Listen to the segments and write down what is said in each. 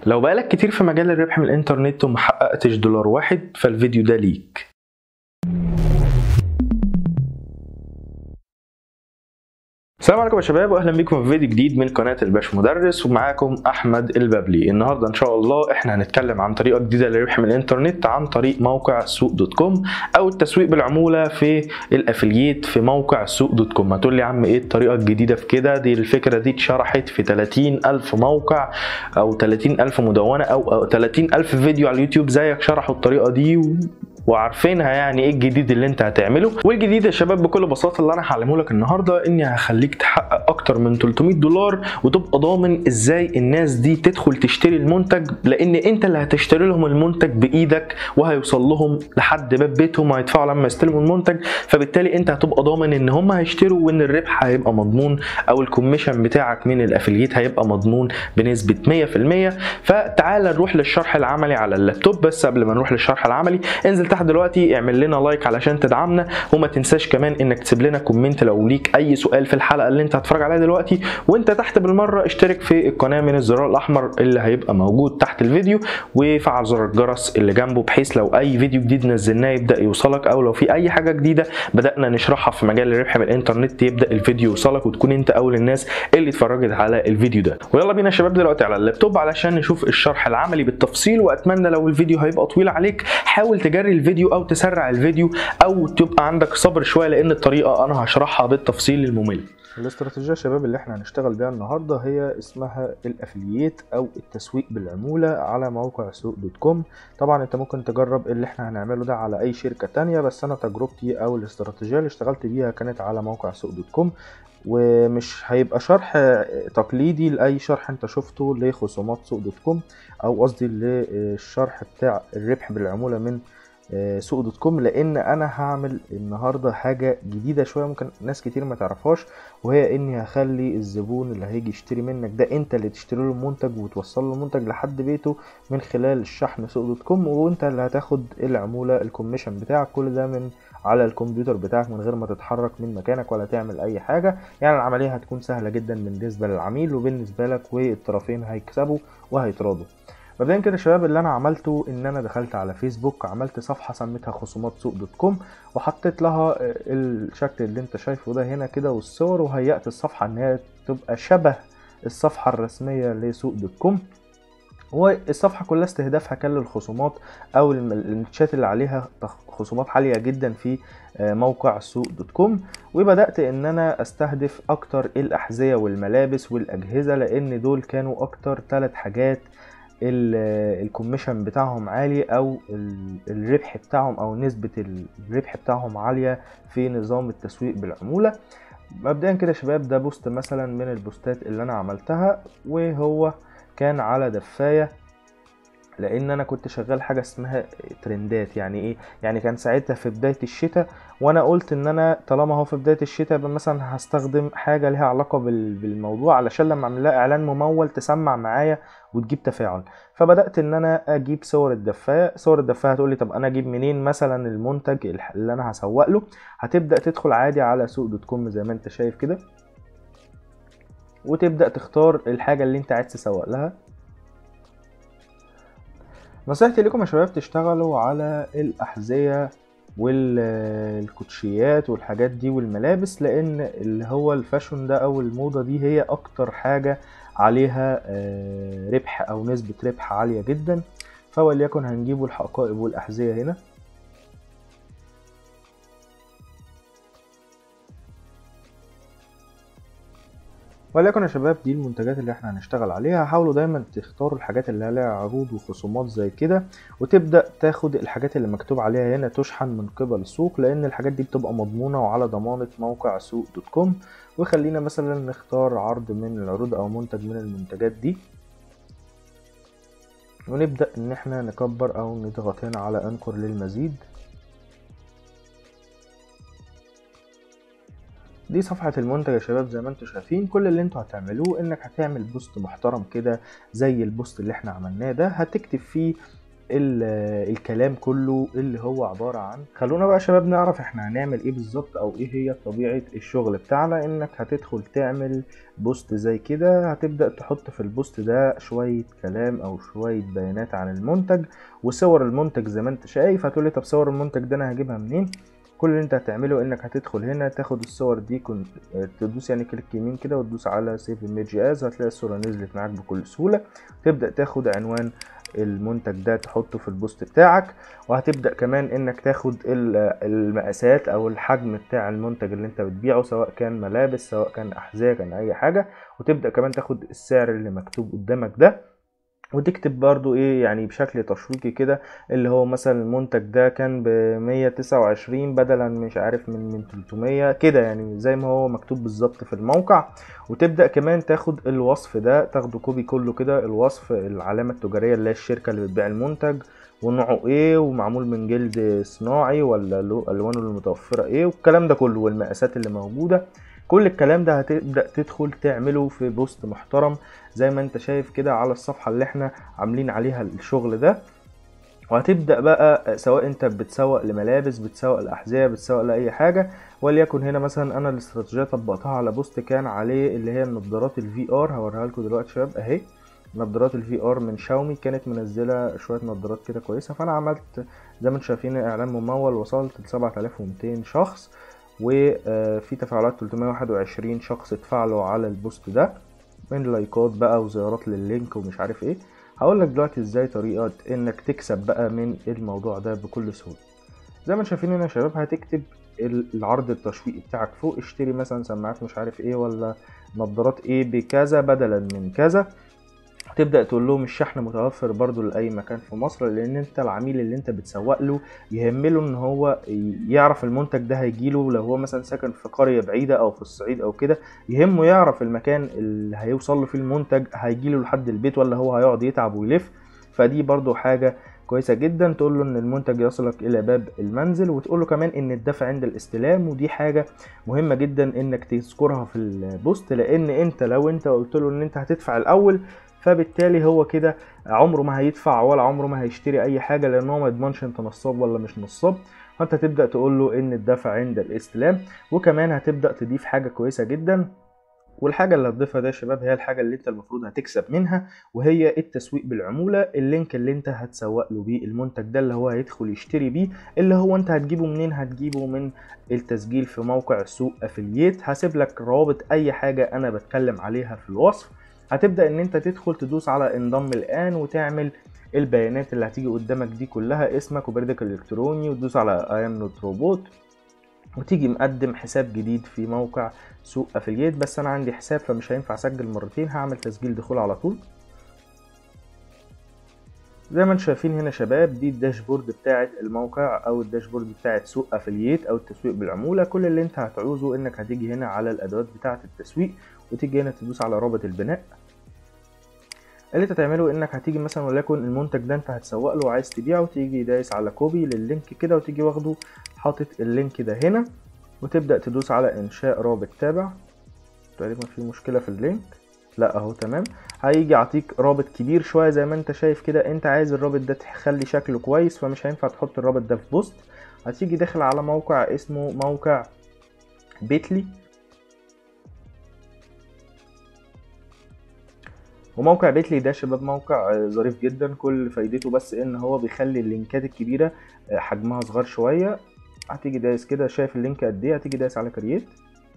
لو بقالك كتير في مجال الربح من الانترنت ومحققتش دولار واحد فالفيديو ده ليك السلام عليكم يا شباب واهلا بيكم في فيديو جديد من قناه الباش مدرس ومعاكم احمد البابلي النهارده ان شاء الله احنا هنتكلم عن طريقه جديده للربح من الانترنت عن طريق موقع سوق دوت كوم او التسويق بالعموله في الافلييت في موقع سوق دوت كوم هتقول لي يا عم ايه الطريقه الجديده في كده دي الفكره دي اتشرحت في 30000 موقع او 30000 مدونه او, أو 30000 فيديو على اليوتيوب زيك شرحوا الطريقه دي و... وعارفينها يعني ايه الجديد اللي انت هتعمله والجديد يا شباب بكل بساطه اللي انا هعلمه لك النهارده اني هخليك تحقق اكتر من 300 دولار وتبقى ضامن ازاي الناس دي تدخل تشتري المنتج لان انت اللي هتشتري لهم المنتج بايدك وهيوصل لهم لحد باب بيتهم وهيدفعوا لما يستلموا المنتج فبالتالي انت هتبقى ضامن ان هم هيشتروا وان الربح هيبقى مضمون او الكوميشن بتاعك من الافلييت هيبقى مضمون بنسبه 100% فتعال نروح للشرح العملي على اللابتوب بس قبل ما نروح للشرح العملي انزل تحت دلوقتي اعمل لنا لايك علشان تدعمنا وما تنساش كمان انك تسيب لنا كومنت لو ليك اي سؤال في الحلقه اللي انت هتتفرج عليها دلوقتي وانت تحت بالمره اشترك في القناه من الزرار الاحمر اللي هيبقى موجود تحت الفيديو وفعل زر الجرس اللي جنبه بحيث لو اي فيديو جديد نزلناه يبدا يوصلك او لو في اي حاجه جديده بدانا نشرحها في مجال الربح من الانترنت يبدا الفيديو يوصلك وتكون انت اول الناس اللي اتفرجت على الفيديو ده ويلا بينا يا شباب دلوقتي على اللابتوب علشان نشوف الشرح العملي بالتفصيل واتمنى لو الفيديو هيبقى طويل عليك حاول تجري الفيديو او تسرع الفيديو او تبقى عندك صبر شويه لان الطريقه انا هشرحها بالتفصيل الممل الاستراتيجيه يا شباب اللي احنا هنشتغل بيها النهارده هي اسمها الافلييت او التسويق بالعموله على موقع سوق دوت كوم طبعا انت ممكن تجرب اللي احنا هنعمله ده على اي شركه تانية بس انا تجربتي او الاستراتيجيه اللي اشتغلت بيها كانت على موقع سوق دوت كوم ومش هيبقى شرح تقليدي لاي شرح انت شفته لخصومات سوق دوت كوم او قصدي للشرح بتاع الربح بالعموله من سوق دوت كوم لان انا هعمل النهارده حاجه جديده شويه ممكن ناس كتير ما تعرفهاش وهي اني هخلي الزبون اللي هيجي يشتري منك ده انت اللي تشتري له المنتج وتوصل له المنتج لحد بيته من خلال الشحن سوق دوت كوم وانت اللي هتاخد العموله الكوميشن بتاعك كل ده من على الكمبيوتر بتاعك من غير ما تتحرك من مكانك ولا تعمل اي حاجه يعني العمليه هتكون سهله جدا بالنسبه للعميل وبالنسبه لك والطرفين هيكسبوا وهيتراضوا مبدئيا كده يا شباب اللي انا عملته ان انا دخلت على فيسبوك عملت صفحه سميتها خصومات سوق دوت كوم وحطيت لها الشكل اللي انت شايفه ده هنا كده والصور وهيأت الصفحه ان هي تبقى شبه الصفحه الرسميه لسوق دوت كوم والصفحه كلها استهدافها كان للخصومات او الشات اللي عليها خصومات عاليه جدا في موقع سوق دوت كوم وبدات ان انا استهدف اكتر الاحذيه والملابس والاجهزه لان دول كانوا اكتر ثلاث حاجات الكوميشن بتاعهم عالي او الربح بتاعهم او نسبة الربح بتاعهم عالية في نظام التسويق بالعمولة مبدئيا كده يا شباب ده بوست مثلا من البوستات اللي انا عملتها وهو كان على دفاية لان انا كنت شغال حاجه اسمها ترندات يعني ايه يعني كان ساعتها في بدايه الشتاء وانا قلت ان انا طالما هو في بدايه الشتاء يبقى مثلا هستخدم حاجه ليها علاقه بالموضوع علشان لما اعمل لها اعلان ممول تسمع معايا وتجيب تفاعل فبدات ان انا اجيب صور الدفايه صور الدفايه هتقول لي طب انا اجيب منين مثلا المنتج اللي انا هسوق له هتبدا تدخل عادي على سوق دوت كوم زي ما انت شايف كده وتبدا تختار الحاجه اللي انت عايز تسوق لها نصيحتي لكم يا شباب تشتغلوا على الأحذية والكوتشيات والحاجات دي والملابس لأن اللي هو الفاشون ده أو الموضة دي هي أكتر حاجة عليها ربح أو نسبة ربح عالية جدا فوليكن هنجيبوا الحقائب والأحذية هنا ولكن يا شباب دي المنتجات اللي احنا هنشتغل عليها حاولوا دايما تختاروا الحاجات اللي عليها عروض وخصومات زي كده وتبدا تاخد الحاجات اللي مكتوب عليها هنا تشحن من قبل السوق لان الحاجات دي بتبقى مضمونه وعلى ضمانه موقع سوق دوت كوم وخلينا مثلا نختار عرض من العروض او منتج من المنتجات دي ونبدا ان احنا نكبر او نضغط هنا على انكر للمزيد دي صفحة المنتج يا شباب زي ما انتم شايفين كل اللي انتوا هتعملوه انك هتعمل بوست محترم كده زي البوست اللي احنا عملناه ده هتكتب فيه ال- الكلام كله اللي هو عبارة عن خلونا بقى يا شباب نعرف احنا هنعمل ايه بالظبط او ايه هي طبيعة الشغل بتاعنا انك هتدخل تعمل بوست زي كده هتبدأ تحط في البوست ده شوية كلام او شوية بيانات عن المنتج وصور المنتج زي ما انت شايف هتقولي طب صور المنتج ده انا هجيبها منين كل اللي انت هتعمله انك هتدخل هنا تاخد الصور دي كن... تدوس يعني كليك يمين كده وتدوس على سيف ايميج از هتلاقي الصورة نزلت معاك بكل سهولة تبدأ تاخد عنوان المنتج ده تحطه في البوست بتاعك وهتبدأ كمان انك تاخد ال- المقاسات او الحجم بتاع المنتج اللي انت بتبيعه سواء كان ملابس سواء كان احذية كان اي حاجة وتبدأ كمان تاخد السعر اللي مكتوب قدامك ده وتكتب برضو ايه يعني بشكل تشويقي كده اللي هو مثلا المنتج ده كان ب 129 بدلا مش عارف من من 300 كده يعني زي ما هو مكتوب بالظبط في الموقع وتبدأ كمان تاخد الوصف ده تاخده كوبي كله كده الوصف العلامة التجارية اللي هي الشركة اللي بتبيع المنتج ونوعه ايه ومعمول من جلد صناعي ولا له الوانه المتوفرة ايه والكلام ده كله والمقاسات اللي موجودة كل الكلام ده هتبدأ تدخل تعمله في بوست محترم زي ما انت شايف كده على الصفحة اللي احنا عاملين عليها الشغل ده وهتبدأ بقى سواء انت بتسوق لملابس بتسوق لأحذية بتسوق لأي حاجة وليكن هنا مثلا انا الاستراتيجية طبقتها على بوست كان عليه اللي هي النظارات الفي ار هوريها لكم دلوقتي شباب اهي نظارات الفي ار من شاومي كانت منزله شويه نظارات كده كويسه فانا عملت زي ما انتم شايفين اعلان ممول وصلت ل 7200 شخص وفي تفاعلات 321 شخص اتفاعلوا على البوست ده من لايكات بقى وزيارات لللينك ومش عارف ايه هقول لك دلوقتي ازاي طريقه انك تكسب بقى من الموضوع ده بكل سهوله زي ما انتم شايفين هنا يا شباب هتكتب العرض التسويقي بتاعك فوق اشتري مثلا سماعات مش عارف ايه ولا نظارات ايه بكذا بدلا من كذا تبدا تقول لهم الشحن متوفر برضو لاي مكان في مصر لان انت العميل اللي انت بتسوق له يهمله ان هو يعرف المنتج ده هيجيله لو هو مثلا ساكن في قريه بعيده او في الصعيد او كده يهمه يعرف المكان اللي هيوصل له فيه المنتج هيجيله لحد البيت ولا هو هيقعد يتعب ويلف فدي برضو حاجه كويسه جدا تقول له ان المنتج يصلك الى باب المنزل وتقول له كمان ان الدفع عند الاستلام ودي حاجه مهمه جدا انك تذكرها في البوست لان انت لو انت قلت له ان انت هتدفع الاول فبالتالي هو كده عمره ما هيدفع ولا عمره ما هيشتري اي حاجه لان هو ما يضمنش انت نصاب ولا مش نصاب فانت تبدا تقول له ان الدفع عند الاستلام وكمان هتبدا تضيف حاجه كويسه جدا والحاجة اللي هتضيفها ده يا شباب هي الحاجة اللي انت المفروض هتكسب منها وهي التسويق بالعمولة اللينك اللي انت هتسوق له بيه المنتج ده اللي هو هيدخل يشتري بيه اللي هو انت هتجيبه منين هتجيبه من التسجيل في موقع سوق افلييت هسيب لك رابط اي حاجة انا بتكلم عليها في الوصف هتبدأ ان انت تدخل تدوس على انضم الان وتعمل البيانات اللي هتيجي قدامك دي كلها اسمك وبريدك الالكتروني وتدوس على اي ام نوت روبوت وتيجي مقدم حساب جديد في موقع سوق افلييت بس انا عندي حساب فمش هينفع اسجل مرتين هعمل تسجيل دخول على طول زي ما انتم شايفين هنا شباب دي الداشبورد بتاعه الموقع او الداشبورد بتاعه سوق افلييت او التسويق بالعموله كل اللي انت هتعوزه انك هتيجي هنا على الادوات بتاعه التسويق وتيجي هنا تدوس على رابط البناء اللي انت تعمله انك هتيجي مثلا وليكن المنتج ده انت هتسوق له وعايز تبيعه تيجي دايس على كوبي لللينك كده وتيجي واخده حاطط اللينك ده هنا وتبدأ تدوس على إنشاء رابط تابع تقريبا في مشكلة في اللينك لا اهو تمام هيجي يعطيك رابط كبير شوية زي ما انت شايف كده انت عايز الرابط ده تخلي شكله كويس فمش هينفع تحط الرابط ده في بوست هتيجي داخل على موقع اسمه موقع بيتلي وموقع بيتلي ده شباب موقع ظريف جدا كل فايدته بس ان هو بيخلي اللينكات الكبيرة حجمها صغير شوية هتيجي دايس كده شايف اللينك قد ايه هتيجي دايس على كرييت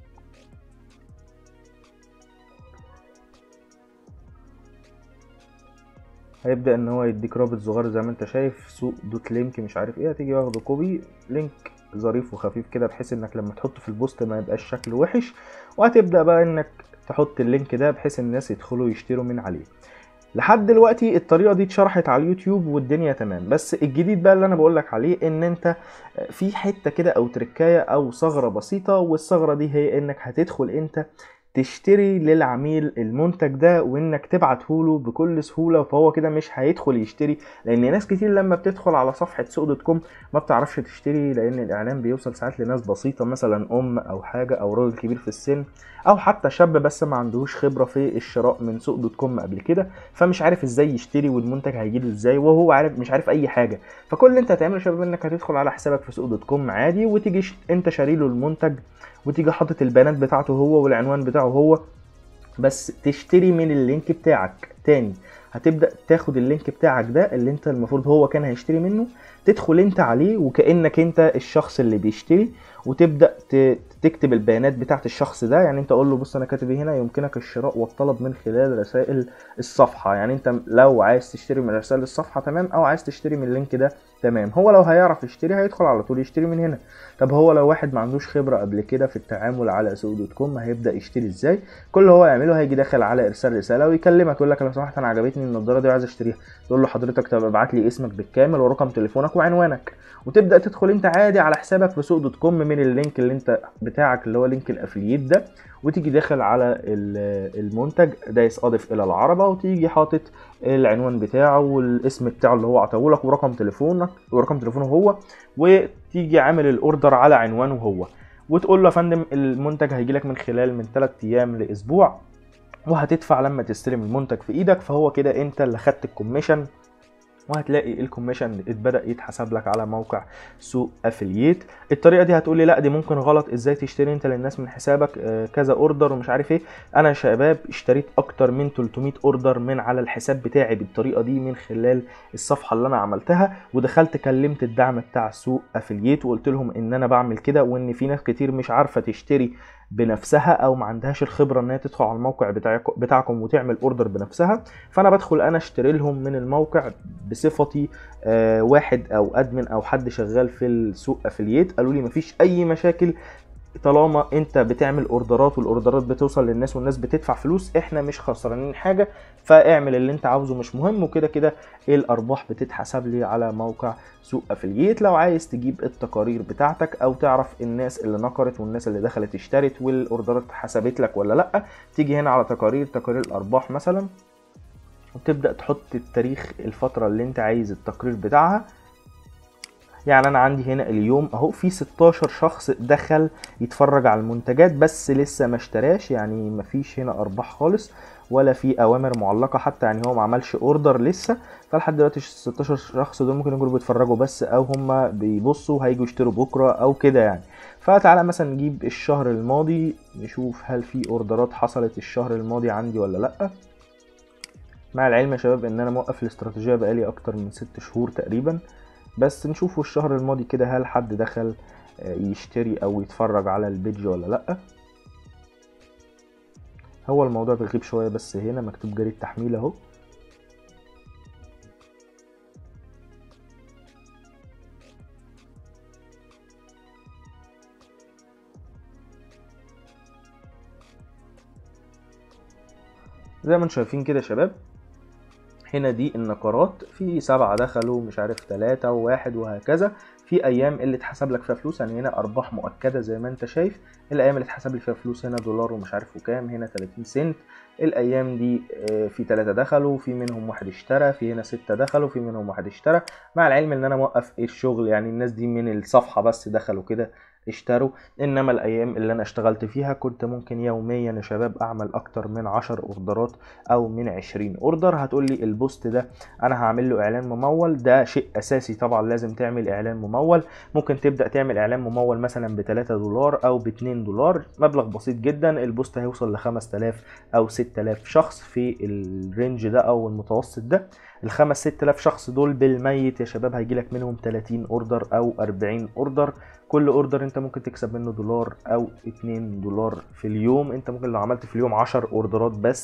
هيبدا ان هو يديك رابط صغير زي ما انت شايف سوق دوت لينك مش عارف ايه هتيجي واخده كوبي لينك ظريف وخفيف كده بحيث انك لما تحطه في البوست ما يبقاش شكله وحش وهتبدا بقى انك تحط اللينك ده بحيث الناس يدخلوا يشتروا من عليه لحد دلوقتي الطريقه دي اتشرحت على اليوتيوب والدنيا تمام بس الجديد بقى اللي انا بقول لك عليه ان انت في حته كده او تركايه او ثغره بسيطه والثغره دي هي انك هتدخل انت تشتري للعميل المنتج ده وانك تبعته له بكل سهوله فهو كده مش هيدخل يشتري لان ناس كتير لما بتدخل على صفحه سوق دوت كوم ما بتعرفش تشتري لان الاعلان بيوصل ساعات لناس بسيطه مثلا ام او حاجه او راجل كبير في السن او حتى شاب بس ما عندهوش خبره في الشراء من سوق دوت كوم قبل كده فمش عارف ازاي يشتري والمنتج هيجيله ازاي وهو عارف مش عارف اي حاجه فكل اللي انت هتعمله يا شباب انك هتدخل على حسابك في سوق دوت كوم عادي وتيجي ش- انت شاري له المنتج وتيجي حاطط البيانات بتاعته هو والعنوان بتاعه هو بس تشتري من اللينك بتاعك تاني هتبدا تاخد اللينك بتاعك ده اللي انت المفروض هو كان هيشتري منه تدخل انت عليه وكانك انت الشخص اللي بيشتري وتبدا ت- تكتب البيانات بتاعت الشخص ده يعني انت قول له بص انا كاتب إيه هنا يمكنك الشراء والطلب من خلال رسائل الصفحه يعني انت لو عايز تشتري من رسائل الصفحه تمام او عايز تشتري من اللينك ده تمام هو لو هيعرف يشتري هيدخل على طول يشتري من هنا طب هو لو واحد ما عندوش خبره قبل كده في التعامل على سوق دوت كوم هيبدا يشتري ازاي كل اللي هو يعمله هيجي داخل على ارسال رساله ويكلمك يقول لك لو سمحت انا عجبتني النضاره دي وعايز اشتريها تقول له حضرتك طب ابعت لي اسمك بالكامل ورقم تليفونك وعنوانك وتبدا تدخل انت عادي على حسابك في سوق دوت كوم من اللينك اللي انت بتاعك اللي هو لينك الافلييت ده وتيجي داخل على ال- المنتج دايس اضف الى العربه وتيجي حاطط العنوان بتاعه والاسم بتاعه اللي هو عطاه لك ورقم تليفونك ورقم تليفونه هو وتيجي عامل الاوردر على عنوانه هو وتقول له يا فندم المنتج هيجي لك من خلال من 3 ايام لاسبوع وهتدفع لما تستلم المنتج في ايدك فهو كده انت اللي خدت الكوميشن وهتلاقي الكوميشن اتبدا يتحسب لك على موقع سوق افلييت الطريقه دي هتقولي لا دي ممكن غلط ازاي تشتري انت للناس من حسابك آه، كذا اوردر ومش عارف ايه انا يا شباب اشتريت اكتر من 300 اوردر من على الحساب بتاعي بالطريقه دي من خلال الصفحه اللي انا عملتها ودخلت كلمت الدعم بتاع سوق افلييت وقلت لهم ان انا بعمل كده وان في ناس كتير مش عارفه تشتري بنفسها او ما عندهاش الخبره ان هي تدخل على الموقع بتاعكم بتاعكم وتعمل اوردر بنفسها فانا بدخل انا اشتري لهم من الموقع بصفتي آه، واحد او ادمن او حد شغال في السوق افلييت قالوا لي مفيش اي مشاكل طالما انت بتعمل اوردرات والاوردرات بتوصل للناس والناس بتدفع فلوس احنا مش خسرانين حاجه فاعمل اللي انت عاوزه مش مهم وكده كده الارباح بتتحسب لي على موقع سوق افلييت لو عايز تجيب التقارير بتاعتك او تعرف الناس اللي نقرت والناس اللي دخلت اشترت والاوردرات اتحسبت لك ولا لا تيجي هنا على تقارير تقارير الارباح مثلا وتبدا تحط التاريخ الفتره اللي انت عايز التقرير بتاعها يعني انا عندي هنا اليوم اهو في 16 شخص دخل يتفرج على المنتجات بس لسه ما اشتراش يعني مفيش هنا ارباح خالص ولا في اوامر معلقه حتى يعني هو ما عملش اوردر لسه فلحد دلوقتي ال 16 شخص دول ممكن يكونوا بيتفرجوا بس او هم بيبصوا هيجوا يشتروا بكره او كده يعني فتعالى مثلا نجيب الشهر الماضي نشوف هل في اوردرات حصلت الشهر الماضي عندي ولا لا مع العلم يا شباب ان انا موقف الاستراتيجيه بقالي اكتر من ست شهور تقريبا بس نشوفوا الشهر الماضي كده هل حد دخل آه، يشتري او يتفرج على البيج ولا لا هو الموضوع بيغيب شويه بس هنا مكتوب جري التحميل اهو زي ما انتم شايفين كده يا شباب هنا دي النقرات في سبعة دخلوا مش عارف تلاتة وواحد وهكذا في ايام اللي اتحسب لك فيها فلوس يعني هنا ارباح مؤكده زي ما انت شايف الايام اللي اتحسب لي فيها فلوس هنا دولار ومش عارف وكام هنا 30 سنت الايام دي آه، في ثلاثة دخلوا في منهم واحد اشترى في هنا ستة دخلوا في منهم واحد اشترى مع العلم ان انا موقف الشغل يعني الناس دي من الصفحة بس دخلوا كده اشتروا انما الايام اللي انا اشتغلت فيها كنت ممكن يوميا يا شباب اعمل اكتر من 10 اوردرات او من 20 اوردر هتقول لي البوست ده انا هعمل له اعلان ممول ده شيء اساسي طبعا لازم تعمل اعلان ممول ممكن تبدا تعمل اعلان ممول مثلا ب 3 دولار او ب 2 دولار مبلغ بسيط جدا البوست هيوصل ل 5000 او 6000 شخص في الرينج ده او المتوسط ده الخمس 6000 شخص دول بالميت يا شباب هيجيلك منهم 30 اوردر او 40 اوردر كل اوردر انت ممكن تكسب منه دولار او 2 دولار في اليوم انت ممكن لو عملت في اليوم 10 اوردرات بس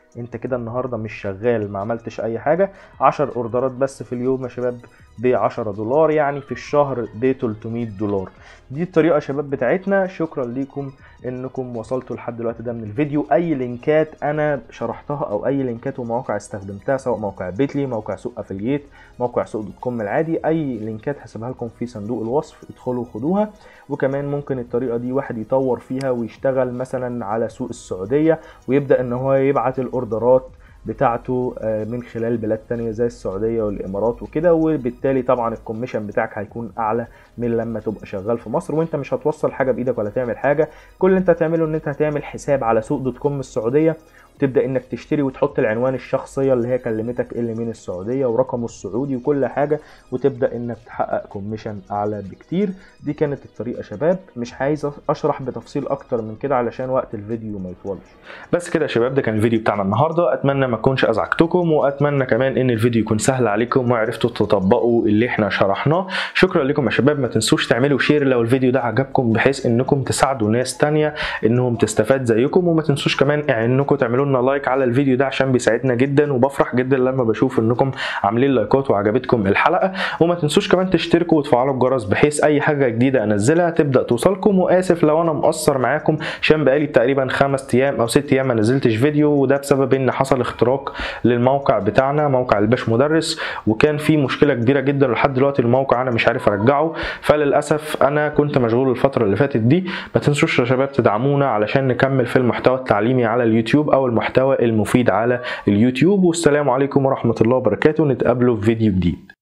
انت كده النهارده مش شغال ما عملتش اي حاجه 10 اوردرات بس في اليوم يا شباب ب 10 دولار يعني في الشهر ب 300 دولار دي الطريقه يا شباب بتاعتنا شكرا ليكم انكم وصلتوا لحد دلوقتي ده من الفيديو اي لينكات انا شرحتها او اي لينكات ومواقع استخدمتها سواء موقع بيتلي موقع سوق افلييت موقع سوق دوت كوم العادي اي لينكات هسيبها لكم في صندوق الوصف ادخلوا خدوها وكمان ممكن الطريقه دي واحد يطور فيها ويشتغل مثلا على سوق السعوديه ويبدا ان هو يبعت الاوردرات بتاعته من خلال بلاد تانية زي السعودية والإمارات وكده وبالتالي طبعا الكوميشن بتاعك هيكون أعلى من لما تبقى شغال في مصر وانت مش هتوصل حاجة بإيدك ولا تعمل حاجة كل اللي انت هتعمله ان انت هتعمل حساب على سوق دوت كوم السعودية تبدا انك تشتري وتحط العنوان الشخصيه اللي هي كلمتك اللي من السعوديه ورقمه السعودي وكل حاجه وتبدا انك تحقق كوميشن اعلى بكتير دي كانت الطريقه شباب مش عايز اشرح بتفصيل اكتر من كده علشان وقت الفيديو ما يطولش بس كده يا شباب ده كان الفيديو بتاعنا النهارده اتمنى ما اكونش ازعجتكم واتمنى كمان ان الفيديو يكون سهل عليكم وعرفتوا تطبقوا اللي احنا شرحناه شكرا لكم يا شباب ما تنسوش تعملوا شير لو الفيديو ده عجبكم بحيث انكم تساعدوا ناس تانية انهم تستفاد زيكم وما تنسوش كمان انكم تعملوا لنا لايك على الفيديو ده عشان بيساعدنا جدا وبفرح جدا لما بشوف انكم عاملين لايكات وعجبتكم الحلقه وما تنسوش كمان تشتركوا وتفعلوا الجرس بحيث اي حاجه جديده انزلها تبدا توصلكم واسف لو انا مقصر معاكم عشان بقالي تقريبا خمس ايام او ست ايام ما نزلتش فيديو وده بسبب ان حصل اختراق للموقع بتاعنا موقع الباش مدرس وكان في مشكله كبيره جدا لحد دلوقتي الموقع انا مش عارف ارجعه فللاسف انا كنت مشغول الفتره اللي فاتت دي ما تنسوش يا شباب تدعمونا علشان نكمل في المحتوى التعليمي على اليوتيوب او المحتوى المفيد على اليوتيوب والسلام عليكم ورحمه الله وبركاته نتقابلوا في فيديو جديد